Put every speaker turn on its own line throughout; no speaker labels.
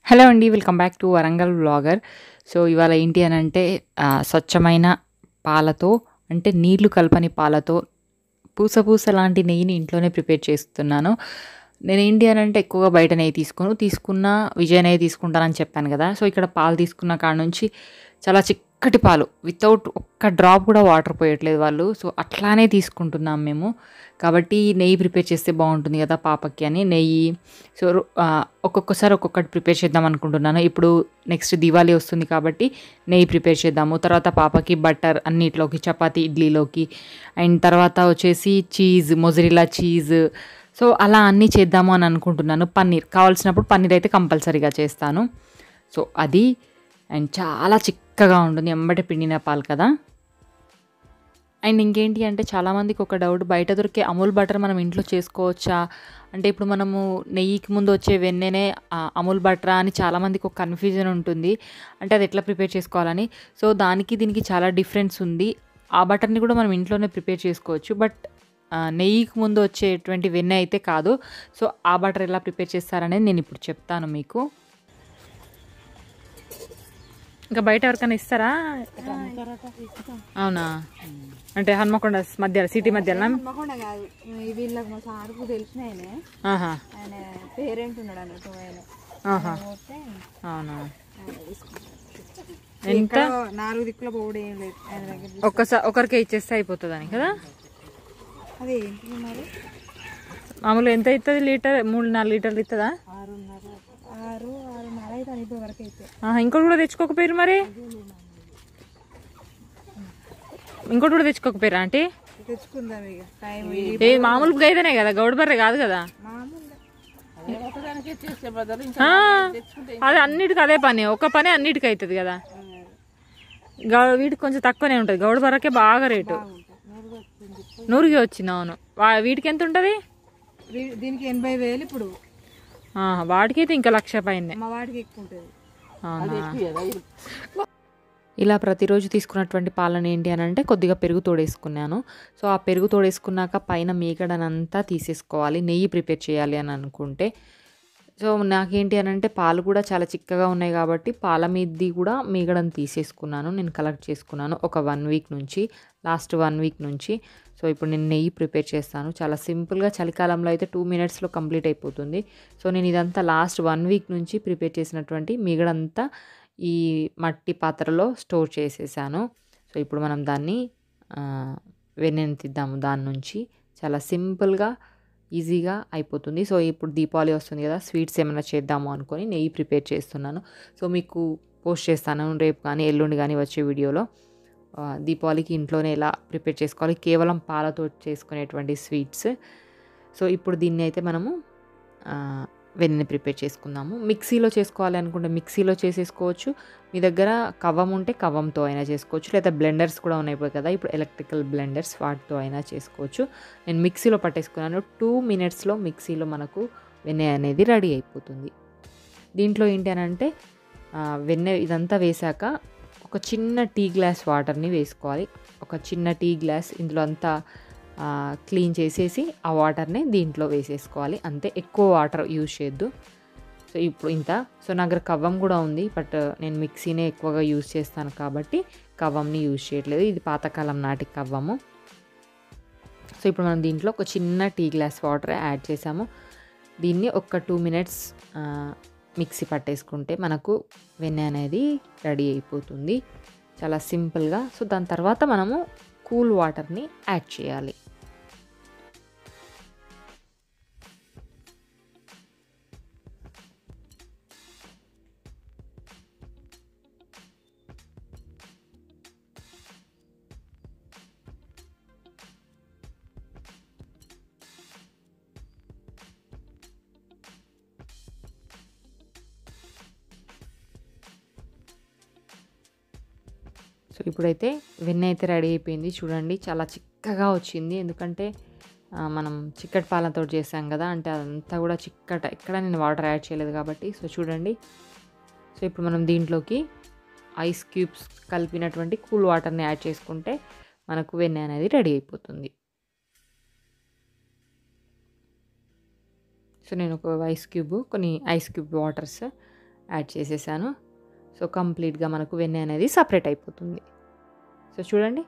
Hello అండి welcome back to Warangal vlogger so ఇవాళ ఏంటి అని అంటే ఆ, స్వచ్ఛమైన పాలతో అంటే నీళ్లు కలపని పాలతో పూస పూస లాంటి నెయ్యిని ఇంట్లోనే ప్రిపేర్ చేస్తున్నాను నేను ఏంటి అని అంటే ఎక్కువగా బయట నెయ్యి తీసుకోను తీసుకున్న విజయ నెయ్యి తీసుకుంటానని చెప్పాను కదా సో ఇక్కడ పాలు తీసుకున్న కాడ నుంచి చాలా చిక్కటి పాలు వితౌట్ ఒక్క డ్రాప్ కూడా వాటర్ పోయట్లేదు వాళ్ళు సో అట్లానే తీసుకుంటున్నాం మేము కాబట్టి నెయ్యి ప్రిపేర్ చేస్తే బాగుంటుంది కదా పాపకి అని నెయ్యి సో ఆ, ఒక్కొక్కసారి ఒక్కొక్కటి ప్రిపేర్ చేద్దాం అనుకుంటున్నాను ఇప్పుడు నెక్స్ట్ దివాళీ వస్తుంది కాబట్టి నెయ్యి ప్రిపేర్ చేద్దాము తర్వాత పాపకి బటర్ అన్నిట్లోకి చపాతీ ఇడ్లీలోకి అండ్ తర్వాత వచ్చేసి చీజ్ మొజరిలా చీజ్ సో అలా అన్నీ చేద్దాము అని అనుకుంటున్నాను పన్నీర్ కావాల్సినప్పుడు పన్నీర్ అయితే కంపల్సరీగా చేస్తాను సో అది అండ్ చాలా చిక్కగా ఉంటుంది ఎంబటి పిండిన పాలు కదా అండ్ ఇంకేంటి అంటే చాలామందికి ఒక డౌట్ బయట దొరికే అమూల్ బటర్ మనం ఇంట్లో చేసుకోవచ్చా అంటే ఇప్పుడు మనము నెయ్యికి ముందు వచ్చే వెన్నెనే ఆ, అమూల్ బటరా అని చాలామందికి ఒక కన్ఫ్యూజన్ ఉంటుంది అంటే అది ఎట్లా ప్రిపేర్ చేసుకోవాలని సో దానికి దీనికి చాలా డిఫరెన్స్ ఉంది ఆ బటర్ని కూడా మనం ఇంట్లోనే ప్రిపేర్ చేసుకోవచ్చు బట్ ఆ, నెయ్యికి ముందు వచ్చేటువంటి వెన్నె అయితే కాదు సో ఆ బటర్ ఎలా ప్రిపేర్ చేస్తారనేది నేను ఇప్పుడు చెప్తాను మీకు ఇంకా బయట ఎవరికైనా ఇస్తారా అవునా అంటే హన్మకొండ మధ్య సిటీ మధ్యలో
హన్మకొండ కాదు ఈ వీళ్ళకి మా సార్కు తెలిసిన ఆయనే
ఆహా
ఆయన పేరెంట్ ఉన్నాడు అన్నట్టు ఆయన
ఆహా
పోతే
అవునా
ఆయన తీసుకున్నాడు.
ఎంత
ఎక్కడో నాలుగు దిక్కుల పోవడం ఏం లేదు ఆయన దగ్గర
ఒక్కసారి ఒకరికే ఇచ్చేస్తే అయిపోతుందని కదా
అది ఏంటి మరి
మామూలు ఎంత అవుతుంది లీటర్ మూడు నాలుగు లీటర్లు ఇస్తుందా
ఆరున్నర ఆరు ఆరున్నర అయితే అయిపోయే వరకు అయితే
ఆహా, ఇంకోటి కూడా తెచ్చుకోకపోయారు మరి ఇంకోటి కూడా తెచ్చుకోకపోయారా ఆంటీ
తెచ్చుకుందాం ఇక టైం
ఏ మామూలు గైదనే కదా గౌడ బర్రె కాదు కదా
మామూలు
ఆ, అది అన్నిటికి అదే పని ఒక పని అన్నిటికి అవుతుంది కదా గౌ- వీటికి కొంచెం తక్కువనే ఉంటుంది గౌడ బర్రకే బాగా రేటు నూరుకి వచ్చింది అవును వా- వీటికి ఎంత ఉంటుంది
వీ- దీనికి ఎనభై వేలు ఇప్పుడు
వాటికైతే ఇంకా లక్ష పైన
మా వాడికి ఎక్కువ ఉంటుంది
ఇలా ప్రతిరోజు తీసుకున్నటువంటి పాలన ఏంటి అని అంటే కొద్దిగా పెరుగు తోడేసుకున్నాను సో ఆ పెరుగు తోడేసుకున్నాక పైన మీగడనంతా తీసేసుకోవాలి నెయ్యి ప్రిపేర్ చేయాలి అని అనుకుంటే సో నాకేంటి అని అంటే పాలు కూడా చాలా చిక్కగా ఉన్నాయి కాబట్టి పాల మీది కూడా మీగడను తీసేసుకున్నాను నేను కలెక్ట్ చేసుకున్నాను ఒక వన్ వీక్ నుంచి లాస్ట్ వన్ వీక్ నుంచి సో ఇప్పుడు నేను నెయ్యి ప్రిపేర్ చేస్తాను చాలా సింపుల్గా చలికాలంలో అయితే టూ మినిట్స్లో కంప్లీట్ అయిపోతుంది సో నేను ఇదంతా లాస్ట్ వన్ వీక్ నుంచి ప్రిపేర్ చేసినటువంటి మిగడంతా ఈ మట్టి పాత్రలో స్టోర్ చేసేసాను సో ఇప్పుడు మనం దాన్ని ఆ, వెన్నెని తీద్దాము దాని నుంచి చాలా సింపుల్గా ఈజీగా అయిపోతుంది సో ఇప్పుడు దీపావళి వస్తుంది కదా స్వీట్స్ ఏమైనా చేద్దాము అనుకొని నెయ్యి ప్రిపేర్ చేస్తున్నాను సో మీకు పోస్ట్ చేస్తాను రేపు కానీ ఎల్లుండి కానీ వచ్చే వీడియోలో ఆ, దీపావళికి ఇంట్లోనే ఎలా ప్రిపేర్ చేసుకోవాలి కేవలం పాలతో చేసుకునేటువంటి స్వీట్స్ సో ఇప్పుడు దీన్ని అయితే మనము ఆ, వెన్నెని ప్రిపేర్ చేసుకుందాము మిక్సీలో చేసుకోవాలి అనుకుంటే మిక్సీలో చేసేసుకోవచ్చు మీ దగ్గర కవ్వం ఉంటే కవ్వంతో అయినా చేసుకోవచ్చు లేదా బ్లెండర్స్ కూడా ఉన్నాయి కదా ఇప్పుడు ఎలక్ట్రికల్ బ్లెండర్స్ వాటితో అయినా చేసుకోవచ్చు నేను మిక్సీలో పట్టేసుకున్నాను టూ మినిట్స్లో మిక్సీలో మనకు వెన్నె అనేది రెడీ అయిపోతుంది దీంట్లో ఏంటి అని అంటే ఆ, వెన్నె ఇదంతా వేశాక ఒక చిన్న టీ గ్లాస్ వాటర్ని వేసుకోవాలి ఒక చిన్న టీ గ్లాస్ ఇందులో అంతా ఆ, క్లీన్ చేసేసి ఆ వాటర్ని దీంట్లో వేసేసుకోవాలి అంతే ఎక్కువ వాటర్ యూజ్ చేయొద్దు సో ఇప్పుడు ఇంత సో నా దగ్గర కవ్వం కూడా ఉంది బట్ నేను మిక్సీనే ఎక్కువగా యూజ్ చేస్తాను కాబట్టి కవ్వంని యూజ్ చేయట్లేదు ఇది పాతకాలం నాటి కవ్వము సో ఇప్పుడు మనం దీంట్లో ఒక చిన్న టీ గ్లాస్ వాటర్ యాడ్ చేసాము దీన్ని ఒక టూ మినిట్స్ మిక్సీ పట్టేసుకుంటే మనకు వెన్నె అనేది రెడీ అయిపోతుంది చాలా సింపుల్గా సో దాని తర్వాత మనము కూల్ వాటర్ని యాడ్ చేయాలి సో ఇప్పుడైతే వెన్నె అయితే రెడీ అయిపోయింది చూడండి చాలా చిక్కగా వచ్చింది ఎందుకంటే ఆ, మనం చిక్కటి పాలతో చేసాం కదా అంటే అదంతా కూడా చిక్కట ఎక్కడ నేను వాటర్ యాడ్ చేయలేదు కాబట్టి సో చూడండి సో ఇప్పుడు మనం దీంట్లోకి ఐస్ క్యూబ్స్ కలిపినటువంటి కూల్ వాటర్ని యాడ్ చేసుకుంటే మనకు వెన్నె అనేది రెడీ అయిపోతుంది సో నేను ఒక ఐస్ క్యూబ్ కొన్ని ఐస్ క్యూబ్ వాటర్స్ యాడ్ చేసేసాను సో కంప్లీట్గా మనకు వెన్నె అనేది సపరేట్ అయిపోతుంది సో చూడండి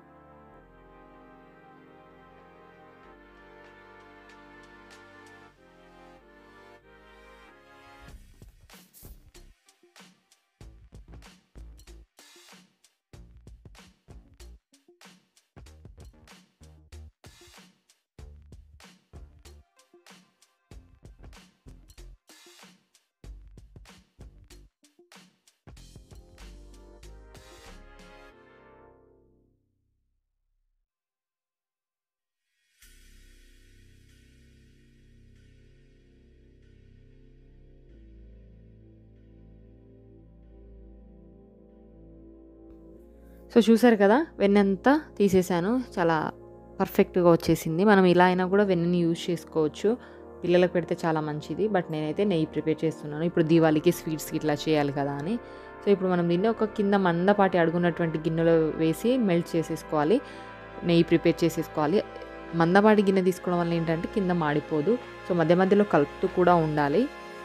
సో చూసారు కదా వెన్నంతా తీసేసాను చాలా పర్ఫెక్ట్గా వచ్చేసింది మనం ఇలా అయినా కూడా వెన్నని యూజ్ చేసుకోవచ్చు పిల్లలకు పెడితే చాలా మంచిది బట్ నేనైతే నెయ్యి ప్రిపేర్ చేస్తున్నాను ఇప్పుడు దీవాళికి స్వీట్స్ ఇట్లా చేయాలి కదా అని సో ఇప్పుడు మనం దీన్ని ఒక కింద మందపాటి అడుగున్నటువంటి గిన్నెలో వేసి మెల్ట్ చేసేసుకోవాలి నెయ్యి ప్రిపేర్ చేసేసుకోవాలి మందపాటి గిన్నె తీసుకోవడం వల్ల ఏంటంటే కింద మాడిపోదు సో మధ్య మధ్యలో కలుపుతూ కూడా ఉండాలి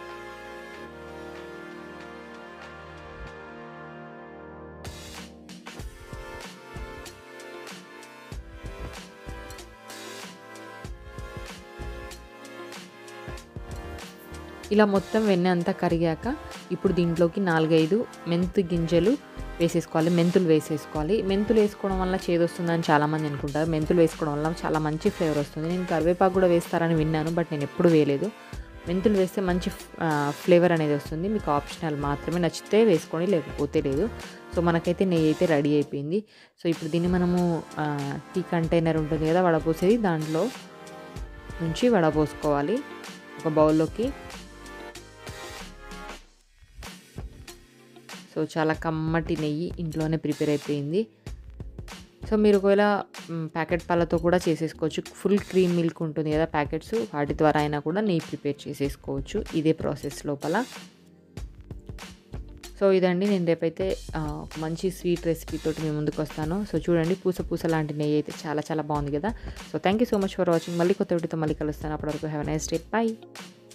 ఇలా మొత్తం వెన్నె అంతా కరిగాక ఇప్పుడు దీంట్లోకి నాలుగైదు మెంతు గింజలు వేసేసుకోవాలి మెంతులు వేసేసుకోవాలి మెంతులు వేసుకోవడం వల్ల చేదొస్తుందని చాలామంది అనుకుంటారు మెంతులు వేసుకోవడం వల్ల చాలా మంచి ఫ్లేవర్ వస్తుంది నేను కరివేపాకు కూడా వేస్తారని విన్నాను బట్ నేను ఎప్పుడు వేయలేదు మెంతులు వేస్తే మంచి ఫ్లేవర్ అనేది వస్తుంది మీకు ఆప్షనల్ మాత్రమే నచ్చితే వేసుకోండి లేకపోతే లేదు సో మనకైతే నెయ్యి అయితే రెడీ అయిపోయింది సో ఇప్పుడు దీన్ని మనము ఆ, టీ కంటైనర్ ఉంటుంది కదా వడపోసేది దాంట్లో నుంచి వడపోసుకోవాలి ఒక బౌల్లోకి సో చాలా కమ్మటి నెయ్యి ఇంట్లోనే ప్రిపేర్ అయిపోయింది సో మీరు ఒకవేళ మ్, ప్యాకెట్ పాలతో కూడా చేసేసుకోవచ్చు ఫుల్ క్రీమ్ మిల్క్ ఉంటుంది కదా ప్యాకెట్స్ వాటి ద్వారా అయినా కూడా నెయ్యి ప్రిపేర్ చేసేసుకోవచ్చు ఇదే ప్రాసెస్ లోపల సో ఇదండి నేను రేపైతే ఆ, ఒక మంచి స్వీట్ రెసిపీ తోటి మేము ముందుకు వస్తాను సో చూడండి పూస పూస లాంటి నెయ్యి అయితే చాలా చాలా బాగుంది కదా so thank you so much for watching మళ్ళీ కొత్త వీడియోతో మళ్ళీ కలుస్తాను అప్పటివరకు హ్యావ్ నైస్ డే బై